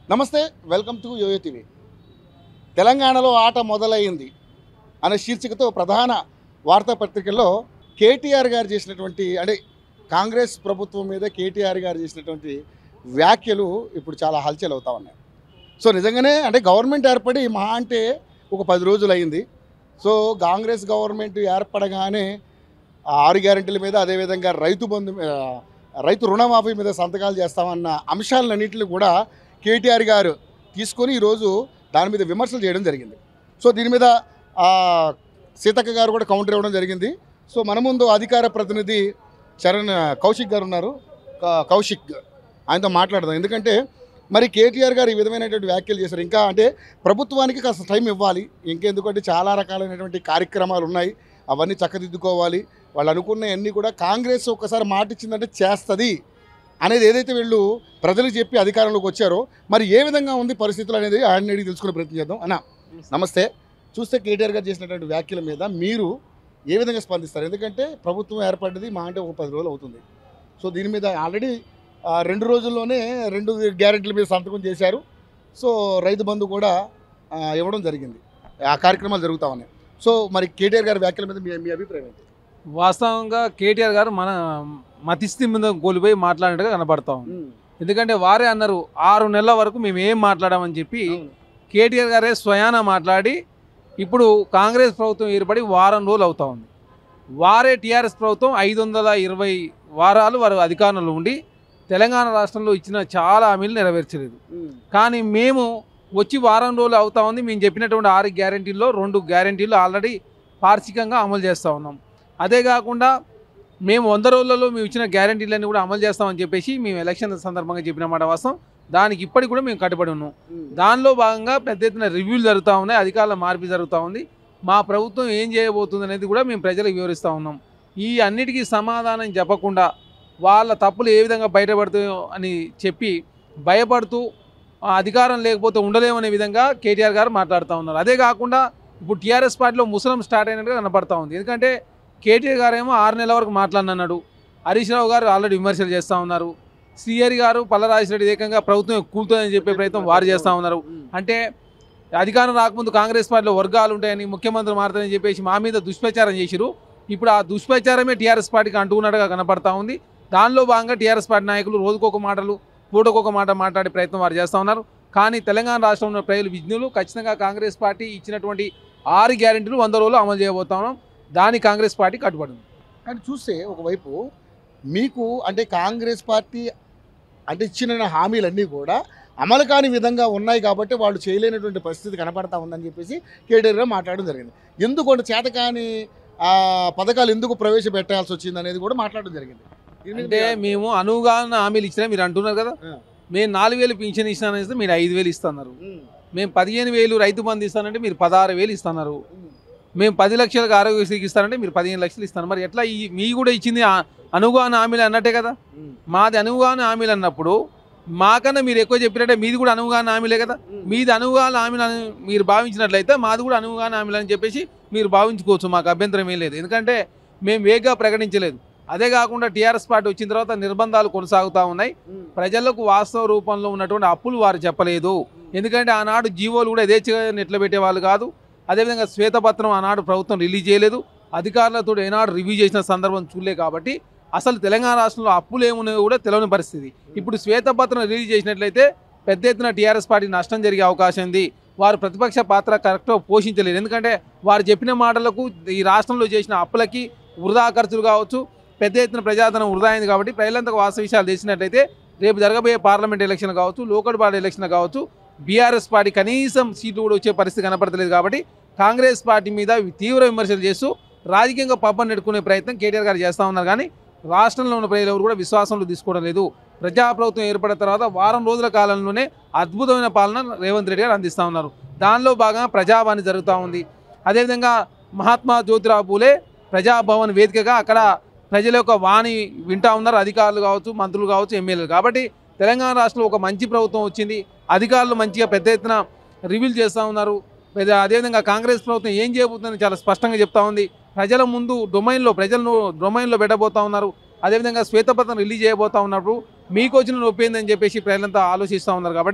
నమస్తే welcome to yo-yo TV తెలంగాణలో ఆట మొదలైంది అనే శీర్షికతో ప్రధాన వార్తాపత్రికల్లో కేటీఆర్ గారు చేసినటువంటి అంటే కాంగ్రెస్ ప్రభుత్వం మీద కేటీఆర్ గారు చేసినటువంటి వ్యాఖ్యలు ఇప్పుడు చాలా హల్చల్ అవుతా ఉన్నాయి సో నిజంగానే అంటే గవర్నమెంట్ ఏర్పడి మహా అంటే ఒక పది రోజులు అయింది సో కాంగ్రెస్ గవర్నమెంట్ ఏర్పడగానే ఆ ఆరు గ్యారెంటీల మీద అదేవిధంగా రైతు బంధు ఆ, రైతు రుణమాఫీ మీద సంతకాలు చేస్తామన్న అంశాలన్నింటినీ కూడా కేటీఆర్ గారు తీసుకొని ఈరోజు దాని మీద విమర్శలు చేయడం జరిగింది సో దీని మీద ఆ, సీతక్క గారు కూడా కౌంటర్ ఇవ్వడం జరిగింది సో మన ముందు అధికార ప్రతినిధి చరణ్ కౌశిక్ గారు ఉన్నారు క- కౌశిక్ ఆయనతో మాట్లాడదాం ఎందుకంటే మరి కేటీఆర్ గారు ఈ విధమైనటువంటి వ్యాఖ్యలు చేశారు ఇంకా అంటే ప్రభుత్వానికి కాస్త టైం ఇవ్వాలి ఇంకెందుకంటే చాలా రకాలైనటువంటి కార్యక్రమాలు ఉన్నాయి అవన్నీ చక్కదిద్దుకోవాలి వాళ్ళు అనుకున్నవన్నీ కూడా కాంగ్రెస్ ఒక్కసారి మాట ఇచ్చిందంటే చేస్తుంది అనేది ఏదైతే వీళ్ళు ప్రజలకు చెప్పి అధికారంలోకి వచ్చారో మరి ఏ విధంగా ఉంది పరిస్థితులు అనేది ఆయన అడిగి తెలుసుకునే ప్రయత్నం చేద్దాం అన్న నమస్తే చూస్తే కేటీఆర్ గారు చేసినటువంటి వ్యాఖ్యల మీద మీరు ఏ విధంగా స్పందిస్తారు ఎందుకంటే ప్రభుత్వం ఏర్పడ్డది మా అంటే ఒక పది రోజులు అవుతుంది సో దీని మీద ఆల్రెడీ ఆ, రెండు రోజుల్లోనే రెండు గ్యారెంటీల మీద సంతకం చేశారు సో రైతు బంధు కూడా ఆ, ఇవ్వడం జరిగింది ఆ కార్యక్రమాలు జరుగుతా ఉన్నాయి సో మరి కేటీఆర్ గారి వ్యాఖ్యల మీద మీ మీ అభిప్రాయం ఏంటి వాస్తవంగా కేటీఆర్ గారు మన మతిస్థి మీద కోల్పోయి మాట్లాడినట్టుగా కనబడతా ఉంది ఎందుకంటే వారే అన్నారు ఆరు నెలల వరకు మేము ఏం మాట్లాడామని చెప్పి కేటీఆర్ గారే స్వయాన మాట్లాడి ఇప్పుడు కాంగ్రెస్ ప్రభుత్వం ఏర్పడి వారం రోజులు అవుతా ఉంది వారే టీఆర్ఎస్ ప్రభుత్వం ఐదు వందల ఇరవై వారాలు వారు అధికారంలో ఉండి తెలంగాణ రాష్ట్రంలో ఇచ్చిన చాలా హామీలు నెరవేర్చలేదు కానీ మేము వచ్చి వారం రోజులు అవుతా ఉంది మేము చెప్పినటువంటి ఆరు గ్యారంటీల్లో రెండు గ్యారంటీలు ఆల్రెడీ పార్షికంగా అమలు చేస్తూ ఉన్నాం అదే కాకుండా మేము వంద రోజులలో మేము ఇచ్చిన గ్యారంటీలన్నీ కూడా అమలు చేస్తామని చెప్పేసి మేము ఎలక్షన్ సందర్భంగా చెప్పిన మాట వాస్తవం దానికి ఇప్పటికి కూడా మేము కట్టుబడి ఉన్నాం దానిలో భాగంగా పెద్ద ఎత్తున రివ్యూలు జరుగుతూ ఉన్నాయి అధికారుల మార్పు జరుగుతూ ఉంది మా ప్రభుత్వం ఏం చేయబోతుంది అనేది కూడా మేము ప్రజలకు వివరిస్తూ ఉన్నాం ఈ అన్నిటికీ సమాధానం చెప్పకుండా వాళ్ళ తప్పులు ఏ విధంగా బయటపడుతాయో అని చెప్పి భయపడుతూ ఆ అధికారం లేకపోతే ఉండలేమనే విధంగా కేటీఆర్ గారు మాట్లాడుతూ ఉన్నారు అదే కాకుండా ఇప్పుడు టీఆర్ఎస్ పార్టీలో ముసలం స్టార్ట్ అయినట్టుగా కనపడతా ఉంది ఎందుకంటే కేటీఆర్ గారు ఏమో ఆరు నెలల వరకు మాట్లాడినన్నాడు హరీష్ రావు గారు ఆల్రెడీ విమర్శలు చేస్తూ ఉన్నారు శ్రీహరి గారు పల్లరాజరెడ్డి ఏకంగా ప్రభుత్వం కూలుతుందని చెప్పే ప్రయత్నం వారు చేస్తూ ఉన్నారు అంటే అధికారం రాకముందు కాంగ్రెస్ పార్టీలో వర్గాలు ఉంటాయని ముఖ్యమంత్రి మారుతారని చెప్పేసి మా మీద దుష్ప్రచారం చేసిరు ఇప్పుడు ఆ దుష్ప్రచారమే టీఆర్ఎస్ పార్టీకి అంటున్నట్టుగా కనపడతా ఉంది దానిలో భాగంగా టీఆర్ఎస్ పార్టీ నాయకులు రోజుకొక మాటలు పూటకొక మాట మాట్లాడే ప్రయత్నం వారు చేస్తూ ఉన్నారు కానీ తెలంగాణ రాష్ట్రంలో ప్రజలు విజ్ఞులు ఖచ్చితంగా కాంగ్రెస్ పార్టీ ఇచ్చినటువంటి ఆరు గ్యారెంటీలు వంద రోజులు అమలు చేయబోతా ఉన్నాం దాని కాంగ్రెస్ పార్టీ కట్టుబడి ఉంది కానీ చూస్తే ఒకవైపు మీకు అంటే కాంగ్రెస్ పార్టీ అంటే ఇచ్చిన హామీలన్నీ కూడా అమలు కాని విధంగా ఉన్నాయి కాబట్టి వాళ్ళు చేయలేనటువంటి పరిస్థితి కనపడతా ఉందని చెప్పేసి కేటీఆర్ గారు మాట్లాడడం జరిగింది ఎందుకు అంటే చేతకాని ఆ పథకాలు ఎందుకు ప్రవేశపెట్టాల్సి వచ్చింది అనేది కూడా మాట్లాడడం జరిగింది దీని మీద అంటే మీ- మేము అనువుగా హామీలు ఇచ్చినా మీరు అంటున్నారు కదా ఆ. మేము నాలుగు వేలు పింఛన్ ఇస్తానని ఇస్తే మీరు ఐదు వేలు ఇస్తున్నారు ఉమ్, మేము పదిహేను వేలు రైతు బంధు ఇస్తానంటే మీరు పదహారు వేలు ఇస్తున్నారు ఉమ్, మేము పది లక్షలకు ఆరోగ్యశ్రీకి ఇస్తానంటే మీరు పదిహేను లక్షలు ఇస్తాను మరి ఎట్లా ఈ మీ కూడా ఇచ్చింది ఆ- అనుగాన హామీలు అన్నట్టే కదా ఉమ్, మాది అనుగాన హామీలు అన్నప్పుడు మాకన్నా మీరు ఎక్కువ చెప్పినట్టే మీది కూడా అనుగాన హామీలే కదా ఉమ్. మీది అనుగాన హామీలు అని మీరు భావించినట్లయితే మాది కూడా అనుగాన హామీలు అని చెప్పేసి మీరు భావించుకోవచ్చు మాకు అభ్యంతరం ఏం లేదు ఎందుకంటే మేము వేగంగా ప్రకటించలేదు అదే కాకుండా టీఆర్ఎస్ పార్టీ వచ్చిన తర్వాత నిర్బంధాలు కొనసాగుతూ ఉన్నాయి ఉమ్, ప్రజలకు వాస్తవ రూపంలో ఉన్నటువంటి అప్పులు వారు చెప్పలేదు ఎందుకంటే ఆనాడు జీవోలు కూడా యథేచ్ఛగా నెట్లో పెట్టేవాళ్ళు కాదు అదేవిధంగా శ్వేతపత్రం ఆనాడు ప్రభుత్వం రిలీజ్ చేయలేదు అధికారులతో ఏనాడు రివ్యూ చేసిన సందర్భం చూడలే కాబట్టి అసలు తెలంగాణ రాష్ట్రంలో అప్పులు ఏమున్నాయో కూడా తెలియని పరిస్థితి ఇప్పుడు శ్వేతపత్రం రిలీజ్ చేసినట్లయితే పెద్ద ఎత్తున టీఆర్ఎస్ పార్టీ నష్టం జరిగే అవకాశం ఉంది వారు ప్రతిపక్ష పాత్ర కరెక్ట్గా పోషించలేదు ఎందుకంటే వారు చెప్పిన మాటలకు ఈ రాష్ట్రంలో చేసిన అప్పులకి వృధా ఖర్చులు కావచ్చు పెద్ద ఎత్తున ప్రజాధనం వృధా అయింది కాబట్టి ప్రజలంతా వాస్తవ విషయాలు తెలిసినట్లయితే రేపు జరగబోయే పార్లమెంట్ ఎలక్షన్ కావచ్చు లోకల్ బాడీ ఎలక్షన్ కావచ్చు బీఆర్ఎస్ పార్టీ కనీసం సీట్లు కూడా వచ్చే పరిస్థితి కనపడతలేదు కాబట్టి కాంగ్రెస్ పార్టీ మీద తీవ్ర విమర్శలు చేస్తూ రాజకీయంగా పబ్బం నెట్టుకునే ప్రయత్నం కేటీఆర్ గారు చేస్తూ ఉన్నారు కానీ రాష్ట్రంలో ఉన్న ప్రజలు ఎవరు కూడా విశ్వాసంలో తీసుకోవడం లేదు ప్రజాప్రభుత్వం ఏర్పడిన తర్వాత వారం రోజుల కాలంలోనే అద్భుతమైన పాలన రేవంత్ రెడ్డి గారు అందిస్తూ ఉన్నారు దానిలో భాగంగా ప్రజావాణి జరుగుతూ ఉంది అదేవిధంగా మహాత్మా జ్యోతిరావు పూలే ప్రజాభవన్ వేదికగా అక్కడ ప్రజల యొక్క వాణి వింటా ఉన్నారు అధికారులు కావచ్చు మంత్రులు కావచ్చు ఎమ్మెల్యేలు కాబట్టి తెలంగాణ రాష్ట్రంలో ఒక మంచి ప్రభుత్వం వచ్చింది అధికారులు మంచిగా పెద్ద ఎత్తున రివ్యూలు చేస్తూ ఉన్నారు పెద్ద- అదేవిధంగా కాంగ్రెస్ ప్రభుత్వం ఏం చేయబోతుందని చాలా స్పష్టంగా చెప్తా ఉంది ప్రజల ముందు డొమైన్లో ప్రజలను డొమైన్లో పెట్టబోతా ఉన్నారు అదేవిధంగా శ్వేతపత్రం రిలీజ్ చేయబోతా ఉన్నప్పుడు మీకు వచ్చిన నొప్పి ఏందని చెప్పేసి ప్రజలంతా ఆలోచిస్తూ ఉన్నారు కాబట్టి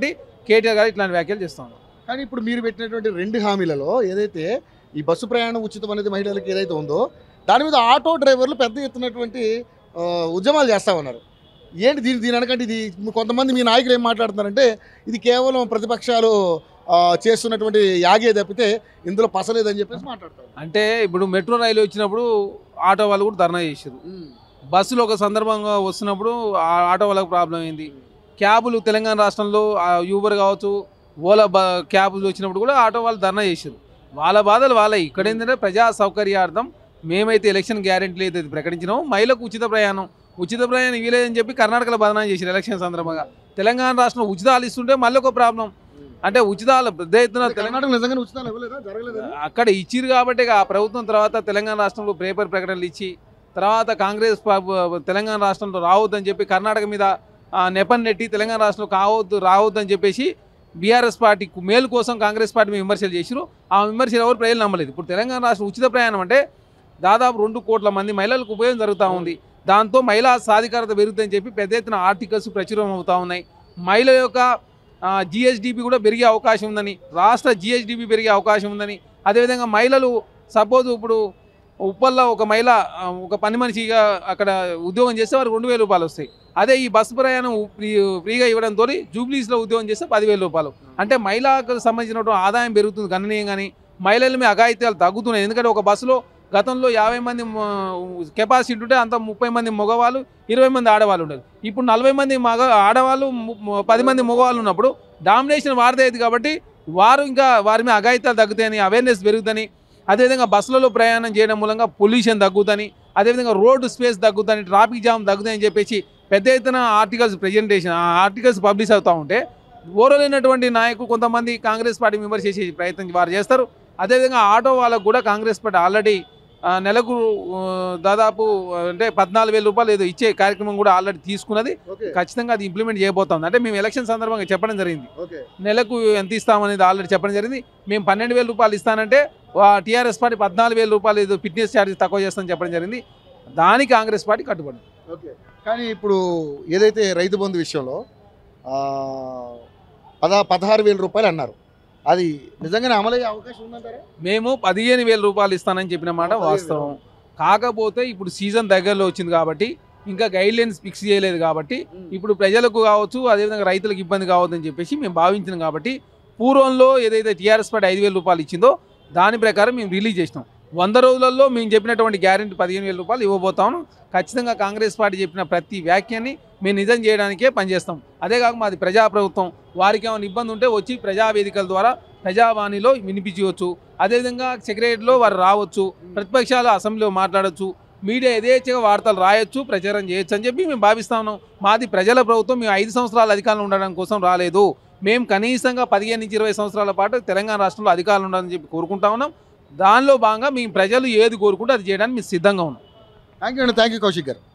కేటీఆర్ గారు ఇట్లాంటి వ్యాఖ్యలు చేస్తున్నారు కానీ ఇప్పుడు మీరు పెట్టినటువంటి రెండు హామీలలో ఏదైతే ఈ బస్సు ప్రయాణం ఉచితం అనేది మహిళలకు ఏదైతే ఉందో దాని మీద ఆటో డ్రైవర్లు పెద్ద ఎత్తునటువంటి ఆ, ఉద్యమాలు చేస్తా ఉన్నారు ఏంటి దీని దీని అనకంటే ఇది కొంతమంది మీ నాయకులు ఏం మాట్లాడుతున్నారంటే ఇది కేవలం ప్రతిపక్షాలు ఆ, చేస్తున్నటువంటి యాగే తప్పితే ఇందులో పసలేదని చెప్పేసి మాట్లాడతారు అంటే ఇప్పుడు మెట్రో రైలు వచ్చినప్పుడు ఆటో వాళ్ళు కూడా ధర్నా చేశారు బస్సులు ఒక సందర్భంగా వస్తున్నప్పుడు ఆ ఆటో వాళ్ళకి ప్రాబ్లం అయింది క్యాబులు తెలంగాణ రాష్ట్రంలో ఆ యూబర్ కావచ్చు ఓలా బ క్యాబులు వచ్చినప్పుడు కూడా ఆటో వాళ్ళు ధర్నా చేశారు వాళ్ళ బాధలు వాళ్ళ ఇక్కడ ఏంటంటే ప్రజా సౌకర్యార్థం మేమైతే ఎలక్షన్ గ్యారెంటీ ఏదైతే ప్రకటించినామో మహిళకు ఉచిత ప్రయాణం ఉచిత ప్రయాణం ఇవ్వలేదని చెప్పి కర్ణాటకలో బదనాం చేశారు ఎలక్షన్ సందర్భంగా తెలంగాణ రాష్ట్రంలో ఉచితాలు ఇస్తుంటే మళ్ళీ ఒక ప్రాబ్లం అంటే ఉచితాలు పెద్ద ఎత్తున తెలంగాణ తెలంగాణ నిజంగానే ఉచితాలు ఇవ్వలేదా జరగలేదా అక్కడ ఇచ్చిరు కాబట్టి ఇక ఆ ప్రభుత్వం తర్వాత తెలంగాణ రాష్ట్రంలో పేపర్ ప్రకటనలు ఇచ్చి తర్వాత కాంగ్రెస్ ప- తెలంగాణ రాష్ట్రంలో రావద్దని చెప్పి కర్ణాటక మీద ఆ, నెపం నెట్టి తెలంగాణ రాష్ట్రంలో కావద్దు రావద్దని చెప్పేసి బీఆర్ఎస్ పార్టీ మేలు కోసం కాంగ్రెస్ పార్టీ మీద విమర్శలు చేసిరు ఆ విమర్శలు ఎవరు ప్రజలు నమ్మలేదు ఇప్పుడు తెలంగాణ రాష్ట్రం ఉచిత ప్రయాణం అంటే దాదాపు రెండు కోట్ల మంది మహిళలకు ఉపయోగం జరుగుతూ ఉంది దాంతో మహిళా సాధికారత పెరుగుతుందని చెప్పి పెద్ద ఎత్తున ఆర్టికల్స్ ప్రచురం అవుతూ ఉన్నాయి మహిళల యొక్క జిఎస్డిపి కూడా పెరిగే అవకాశం ఉందని రాష్ట్ర జిఎస్డిపి పెరిగే అవకాశం ఉందని అదేవిధంగా మహిళలు సపోజ్ ఇప్పుడు ఉప్పల్లో ఒక మహిళ ఆ, ఒక పని మనిషిగా అక్కడ ఉద్యోగం చేస్తే వారికి రెండు వేల రూపాయలు వస్తాయి అదే ఈ బస్సు ప్రయాణం ఫ్రీ ఫ్రీగా ఇవ్వడంతో జూబ్లీస్లో ఉద్యోగం చేస్తే పదివేల రూపాయలు అంటే మహిళలకు సంబంధించినటువంటి ఆదాయం పెరుగుతుంది గణనీయంగాని మహిళల మీద అఘాయిత్యాలు తగ్గుతున్నాయి ఎందుకంటే ఒక బస్సులో గతంలో యాభై మంది కెపాసిటీ ఉంటే అంత ముప్పై మంది మగవాళ్ళు ఇరవై మంది ఆడవాళ్ళు ఉండేది ఇప్పుడు నలభై మంది మగ ఆడవాళ్ళు ము- ము- పది మంది మగవాళ్ళు ఉన్నప్పుడు డామినేషన్ వారిదే అయింది కాబట్టి వారు ఇంకా వారి మీద అఘాయిత్యాలు తగ్గుతాయని అవేర్నెస్ పెరుగుతుంది అదేవిధంగా బస్సులలో ప్రయాణం చేయడం మూలంగా పొల్యూషన్ తగ్గుతుంది అదేవిధంగా రోడ్డు స్పేస్ తగ్గుతుంది ట్రాఫిక్ జామ్ తగ్గుతాయని చెప్పేసి పెద్ద ఎత్తున ఆర్టికల్స్ ప్రజెంటేషన్ ఆ ఆర్టికల్స్ పబ్లిష్ అవుతూ ఉంటే ఓరలేనటువంటి నాయకులు కొంతమంది కాంగ్రెస్ పార్టీ విమర్శ చేసే ప్రయత్నం వారు చేస్తారు అదేవిధంగా ఆటో వాళ్ళకు కూడా కాంగ్రెస్ పార్టీ ఆల్రెడీ ఆ, నెలకు ఆ, దాదాపు ఆ, అంటే పద్నాలుగు వేల రూపాయలు ఏదో ఇచ్చే కార్యక్రమం కూడా ఆల్రెడీ తీసుకున్నది ఓకే ఖచ్చితంగా అది ఇంప్లిమెంట్ చేయబోతుంది అంటే మేము ఎలక్షన్ సందర్భంగా చెప్పడం జరిగింది ఓకే నెలకు ఎంత ఇస్తామనేది ఆల్రెడీ చెప్పడం జరిగింది మేము పన్నెండు వేల రూపాయలు ఇస్తానంటే టీఆర్ఎస్ పార్టీ పద్నాలుగు వేల రూపాయలు ఏదో ఫిట్నెస్ ఛార్జెస్ తక్కువ చేస్తామని చెప్పడం జరిగింది దానికి కాంగ్రెస్ పార్టీ కట్టుబడి ఓకే కానీ ఇప్పుడు ఏదైతే రైతు బంధు విషయంలో ఆ, పద పదహారు వేల రూపాయలు అన్నారు అది నిజంగానే అమలయ్యే అవకాశం ఉందంటారా మేము పదిహేను వేల రూపాయలు ఇస్తానని చెప్పిన మాట పదిహేను వాస్తవం కాకపోతే ఇప్పుడు సీజన్ దగ్గరలో వచ్చింది కాబట్టి ఇంకా గైడ్ లైన్స్ ఫిక్స్ చేయలేదు కాబట్టి ఇప్పుడు ప్రజలకు కావచ్చు అదేవిధంగా రైతులకు ఇబ్బంది కావద్దని చెప్పేసి మేము భావించినాం కాబట్టి పూర్వంలో ఏదైతే టీఆర్ఎస్ పార్టీ ఐదు వేల రూపాయలు ఇచ్చిందో దాని ప్రకారం మేము రిలీజ్ చేసినాం వంద రోజులలో మేము చెప్పినటువంటి గ్యారెంటీ పదిహేను వేల రూపాయలు ఇవ్వబోతాము ఖచ్చితంగా కాంగ్రెస్ పార్టీ చెప్పిన ప్రతి వ్యాఖ్యాన్ని మేము నిజం చేయడానికే పనిచేస్తాం అదే కాక మాది ప్రజాప్రభుత్వం వారికి ఏమైనా ఇబ్బంది ఉంటే వచ్చి ప్రజావేదికల ద్వారా ప్రజావాణిలో వినిపించవచ్చు అదేవిధంగా సెక్రటరీలో వారు రావచ్చు ప్రతిపక్షాలు అసెంబ్లీలో మాట్లాడొచ్చు మీడియా యథేచ్ఛగా వార్తలు రాయొచ్చు ప్రచారం చేయొచ్చు అని చెప్పి మేము భావిస్తా ఉన్నాం మాది ప్రజల ప్రభుత్వం మేము ఐదు సంవత్సరాల అధికారంలో ఉండడం కోసం రాలేదు మేము కనీసంగా పదిహేను నుంచి ఇరవై సంవత్సరాల పాటు తెలంగాణ రాష్ట్రంలో అధికారులు ఉండాలని చెప్పి కోరుకుంటా ఉన్నాం దానిలో భాగంగా మేము ప్రజలు ఏది కోరుకుంటే అది చేయడానికి మేము సిద్ధంగా ఉన్నాం థ్యాంక్ యూ అండి థ్యాంక్ యూ కౌశిక్ గారు